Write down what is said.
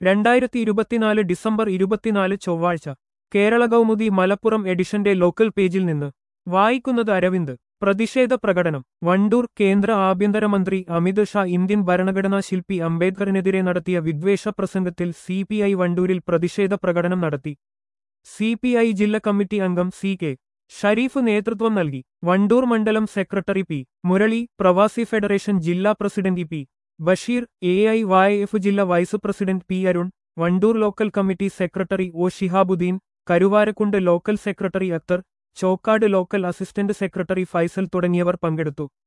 രണ്ടായിരത്തി ഇരുപത്തിനാല് ഡിസംബർ ഇരുപത്തിനാല് ചൊവ്വാഴ്ച കേരള കൗമുദി മലപ്പുറം എഡിഷന്റെ ലോക്കൽ പേജിൽ നിന്ന് വായിക്കുന്നത് അരവിന്ദ് പ്രതിഷേധ പ്രകടനം വണ്ടൂർ കേന്ദ്ര ആഭ്യന്തരമന്ത്രി അമിത് ഷാ ഇന്ത്യൻ ഭരണഘടനാ ശില്പി അംബേദ്കറിനെതിരെ നടത്തിയ വിദ്വേഷ പ്രസംഗത്തിൽ സി പി ഐ വണ്ടൂരിൽ പ്രതിഷേധ പ്രകടനം നടത്തി സി പി ഐ ജില്ലാ കമ്മിറ്റി അംഗം സി കെ ഷരീഫ് നേതൃത്വം നൽകി വണ്ടൂർ മണ്ഡലം സെക്രട്ടറി പി മുരളി പ്രവാസി ഫെഡറേഷൻ ജില്ലാ president P Basheer A I Y F ജില്ലാ vice president P Arun Wandoor local committee secretary O Shihabuddeen Karuvarakundu local secretary Akhtar Chokkad local assistant secretary Faisal തുടങ്ങിയവർ പങ്കെടുത്തു